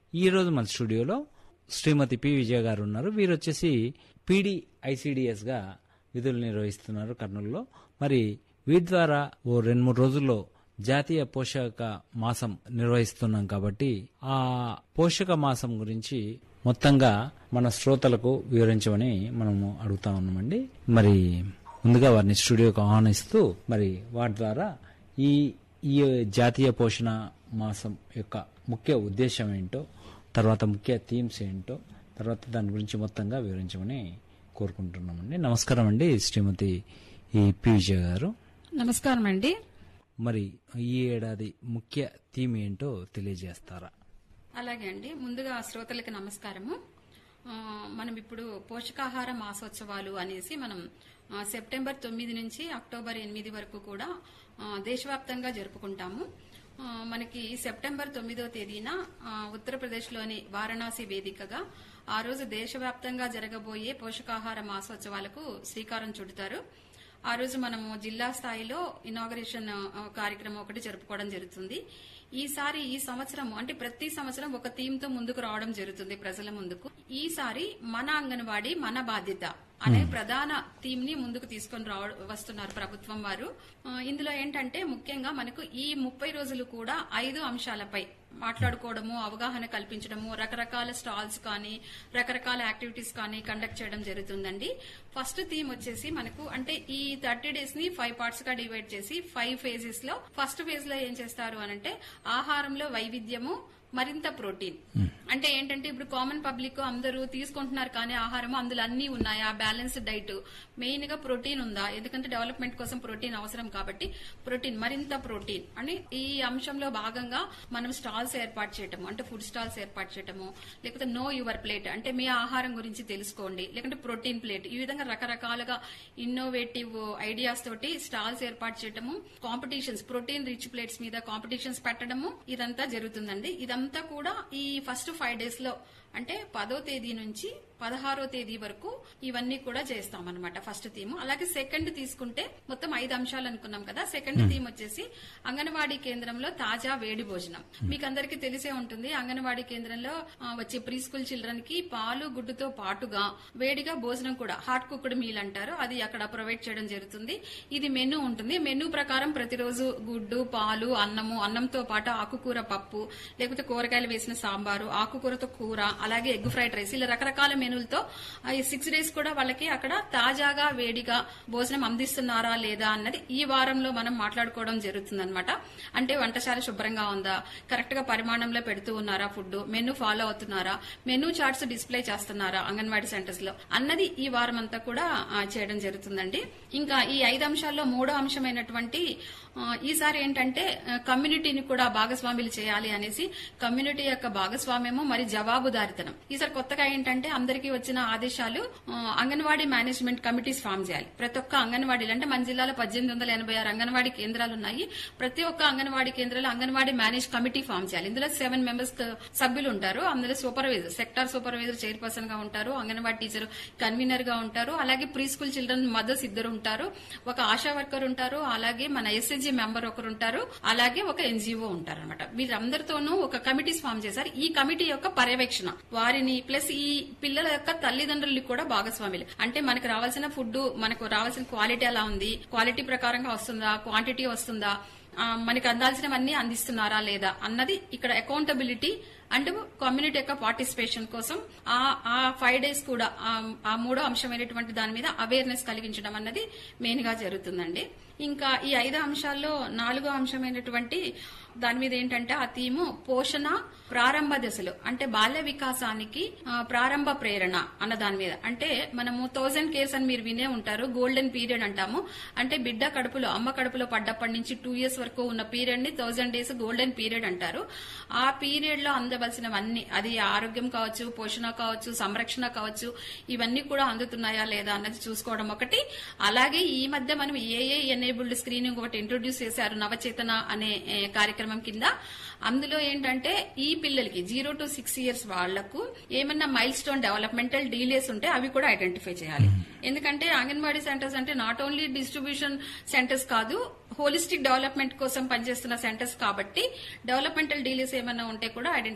ఈ రోజు మన స్టూడియోలో శ్రీమతి పి విజయ గారు ఉన్నారు వీరు వచ్చేసి పీడి ఐసిడిఎస్ గా విధులు నిర్వహిస్తున్నారు కర్నూలులో మరి వీటి ద్వారా ఓ రెండు మూడు రోజుల్లో జాతీయ పోషక మాసం నిర్వహిస్తున్నాం కాబట్టి ఆ పోషక మాసం గురించి మొత్తంగా మన శ్రోతలకు వివరించమని మనము అడుగుతా ఉన్నామండి మరి ముందుగా వారిని స్టూడియోకి ఆహ్వానిస్తూ మరి వాటి ద్వారా ఈ ఈ జాతీయ పోషణ మాసం యొక్క ముఖ్య ఉద్దేశం ఏంటో తర్వాత ముఖ్య థీమ్స్ ఏంటో తర్వాత దాని గురించి మొత్తంగా వివరించమని కోరుకుంటున్నామండి నమస్కారం అండి శ్రీమతి ఈ పి విజయ గారు నమస్కారం అండి మరి ఈ ఏడాది ముఖ్య థీమ్ ఏంటో తెలియజేస్తారా అలాగే అండి ముందుగా శ్రోతలకి నమస్కారము ఆ, మనం ఇప్పుడు పోషకాహార మాసోత్సవాలు అనేసి మనం ఆ, సెప్టెంబర్ తొమ్మిది నుంచి అక్టోబర్ ఎనిమిది వరకు కూడా ఆ, దేశవ్యాప్తంగా జరుపుకుంటాము ఆ, మనకి సెప్టెంబర్ తొమ్మిదో తేదీన ఆ, ఉత్తరప్రదేశ్లోని వారణాసి వేదికగా ఆ రోజు దేశవ్యాప్తంగా జరగబోయే పోషకాహార మాసోత్సవాలకు శ్రీకారం చుడతారు ఆ రోజు మనము జిల్లా స్థాయిలో ఇనాగరేషన్ ఆ, కార్యక్రమం ఒకటి జరుపుకోవడం జరుగుతుంది ఈసారి ఈ సంవత్సరం అంటే ప్రతి సంవత్సరం ఒక థీమ్ తో ముందుకు రావడం జరుగుతుంది ప్రజల ముందుకు ఈసారి మన అంగన్వాడీ మన బాధ్యత అనే ప్రధాన థీమ్ ని ముందుకు తీసుకొని రావ వస్తున్నారు ప్రభుత్వం వారు ఆ, ఇందులో ఏంటంటే ముఖ్యంగా మనకు ఈ ముప్పై రోజులు కూడా ఐదు అంశాలపై మాట్లాడుకోవడము అవగాహన కల్పించడము రకరకాల స్టాల్స్ కానీ రకరకాల యాక్టివిటీస్ కానీ కండక్ట్ చేయడం జరుగుతుందండి ఫస్ట్ థీమ్ వచ్చేసి మనకు అంటే ఈ థర్టీ డేస్ ని ఫైవ్ పార్ట్స్ గా డివైడ్ చేసి ఫైవ్ ఫేజెస్ లో ఫస్ట్ ఫేజ్ లో ఏం చేస్తారు అనంటే ఆహారంలో వైవిధ్యము మరింత ప్రోటీన్ అంటే ఏంటంటే ఇప్పుడు కామన్ పబ్లిక్ అందరూ తీసుకుంటున్నారు కానీ ఆహారం అందులో అన్ని ఉన్నాయా బ్యాలెన్స్డ్ డైట్ మెయిన్ గా ప్రోటీన్ ఉందా ఎందుకంటే డెవలప్మెంట్ కోసం ప్రోటీన్ అవసరం కాబట్టి ప్రోటీన్ మరింత ప్రోటీన్ అని ఈ అంశంలో భాగంగా మనం స్టాల్స్ ఏర్పాటు చేయటము అంటే ఫుడ్ స్టాల్స్ ఏర్పాటు చేయటము లేకపోతే నో యువర్ ప్లేట్ అంటే మీ ఆహారం గురించి తెలుసుకోండి లేకుంటే ప్రోటీన్ ప్లేట్ ఈ విధంగా రకరకాలుగా ఇన్నోవేటివ్ ఐడియాస్ తోటి స్టాల్స్ ఏర్పాటు చేయటము కాంపిటీషన్స్ ప్రోటీన్ రిచ్ ప్లేట్స్ మీద కాంపిటీషన్స్ పెట్టడము ఇదంతా జరుగుతుందండి ఇదంతా కూడా ఈ ఫస్ట్ ఫైవ్ డేస్ లో అంటే పదో తేదీ నుంచి పదహారో తేదీ వరకు ఇవన్నీ కూడా చేస్తాం అనమాట ఫస్ట్ థీమ్ అలాగే సెకండ్ తీసుకుంటే మొత్తం ఐదు అంశాలు అనుకున్నాం కదా సెకండ్ థీమ్ వచ్చేసి అంగన్వాడీ కేంద్రంలో తాజా వేడి భోజనం మీకు అందరికీ తెలిసే ఉంటుంది అంగన్వాడీ కేంద్రంలో ఆ, వచ్చే ప్రీ స్కూల్ చిల్డ్రన్ కి పాలు గుడ్డుతో పాటుగా వేడిగా భోజనం కూడా హాట్ కుక్డ్ మీల్ అంటారు అది అక్కడ ప్రొవైడ్ చేయడం జరుగుతుంది ఇది మెనూ ఉంటుంది మెనూ ప్రకారం ప్రతిరోజు గుడ్డు పాలు అన్నము అన్నంతో పాటు ఆకుకూర పప్పు లేకపోతే కూరగాయలు వేసిన సాంబారు ఆకుకూరతో కూర అలాగే ఎగ్ ఫ్రైడ్ రైస్ ఇలా రకరకాల మెనూలతో ఆ ఈ సిక్స్ డేస్ కూడా వాళ్ళకి అక్కడ తాజాగా వేడిగా భోజనం అందిస్తున్నారా లేదా అన్నది ఈ వారంలో మనం మాట్లాడుకోవడం జరుగుతుంది అంటే వంటశాల శుభ్రంగా ఉందా కరెక్ట్ గా పరిమాణంలో పెడుతూ ఉన్నారా ఫుడ్ మెనూ ఫాలో అవుతున్నారా మెనూ చార్ట్స్ డిస్ప్లే చేస్తున్నారా అంగన్వాడీ సెంటర్స్ లో అన్నది ఈ వారం అంతా కూడా ఆ, చేయడం జరుగుతుందండి ఇంకా ఈ ఐదు అంశాల్లో మూడో అంశమైనటువంటి ఆ, ఈసారి ఏంటంటే ఆ, కమ్యూనిటీని కూడా భాగస్వాములు చేయాలి అనేసి కమ్యూనిటీ యొక్క భాగస్వామ్యము మరి జవాబుదారితనం ఈసారి కొత్తగా ఏంటంటే అందరికీ వచ్చిన ఆదేశాలు ఆ, అంగన్వాడీ మేనేజ్మెంట్ కమిటీస్ ఫామ్ చేయాలి ప్రతి ఒక్క అంగన్వాడీలు అంటే మన జిల్లాలో పద్దెనిమిది వందల ఎనభై ఆరు అంగన్వాడీ కేంద్రాలు ఉన్నాయి ప్రతి ఒక్క అంగన్వాడీ కేంద్రాలు అంగన్వాడీ మేనేజ్ కమిటీ ఫామ్ చేయాలి ఇందులో సెవెన్ మెంబర్స్ సభ్యులు ఉంటారు అందులో సూపర్వైజర్ సెక్టార్ సూపర్వైజర్ చైర్పర్సన్ గా ఉంటారు అంగన్వాడీ టీచర్ కన్వీనర్ గా ఉంటారు అలాగే ప్రీ స్కూల్ చిల్డ్రన్ మదర్స్ ఇద్దరు ఉంటారు ఒక ఆశా వర్కర్ ఉంటారు అలాగే మన ఎస్ఎస్జి మెంబర్ ఒకరు ఉంటారు అలాగే ఒక ఎన్జిఓ ఉంటారు అనమాట వీరందరితోనూ ఒక కమిటీస్ ఫామ్ చేశారు ఈ కమిటీ యొక్క పర్యవేక్షణ వారిని ప్లస్ ఈ పిల్లల యొక్క తల్లిదండ్రులు కూడా భాగస్వాములు అంటే మనకు రావాల్సిన ఫుడ్ మనకు రావాల్సిన క్వాలిటీ ఎలా ఉంది క్వాలిటీ ప్రకారంగా వస్తుందా క్వాంటిటీ వస్తుందా ఆ, మనకి అందాల్సినవన్నీ అందిస్తున్నారా లేదా అన్నది ఇక్కడ అకౌంటబిలిటీ అండ్ కమ్యూనిటీ యొక్క పార్టిసిపేషన్ కోసం ఆ ఆ ఫైవ్ డేస్ కూడా ఆ- ఆ మూడో అంశమైనటువంటి దాని మీద అవేర్నెస్ కలిగించడం అన్నది మెయిన్ గా జరుగుతుందండి ఇంకా ఈ ఐదు అంశాల్లో నాలుగో అంశమైనటువంటి దాని మీద ఏంటంటే ఆ థీము పోషణ ప్రారంభ దశలు అంటే బాల్య వికాసానికి ఆ, ప్రారంభ ప్రేరణ అన్న దాని మీద అంటే మనము థౌజండ్ కేర్స్ అని మీరు వినే ఉంటారు గోల్డెన్ పీరియడ్ అంటాము అంటే బిడ్డ కడుపులో అమ్మ కడుపులో పడ్డప్పటి నుంచి టూ ఇయర్స్ వరకు ఉన్న పీరియడ్ ని థౌజండ్ డేస్ గోల్డెన్ పీరియడ్ అంటారు ఆ పీరియడ్ లో అందవలసినవన్నీ అది ఆరోగ్యం కావచ్చు పోషణ కావచ్చు సంరక్షణ కావచ్చు ఇవన్నీ కూడా అందుతున్నాయా లేదా అన్నది చూసుకోవడం ఒకటి అలాగే ఈ మధ్య మనం ఏఏ ఎనేబుల్డ్ స్క్రీనింగ్ ఒకటి ఇంట్రొడ్యూస్ చేశారు నవచేతన అనే ఏ, కార్యక్రమం కింద అందులో ఏంటంటే ఈ పిల్లలకి జీరో టు సిక్స్ ఇయర్స్ వాళ్లకు ఏమన్నా మైల్ స్టోన్ డెవలప్మెంటల్ డీలేస్ ఉంటే అవి కూడా ఐడెంటిఫై చేయాలి ఎందుకంటే అంగన్వాడీ సెంటర్స్ అంటే నాట్ ఓన్లీ డిస్ట్రిబ్యూషన్ సెంటర్స్ కాదు హోలిస్టిక్ డెవలప్మెంట్ కోసం పనిచేస్తున్న సెంటర్స్ కాబట్టి డెవలప్మెంటల్ డీలేస్ ఏమైనా ఉంటే కూడా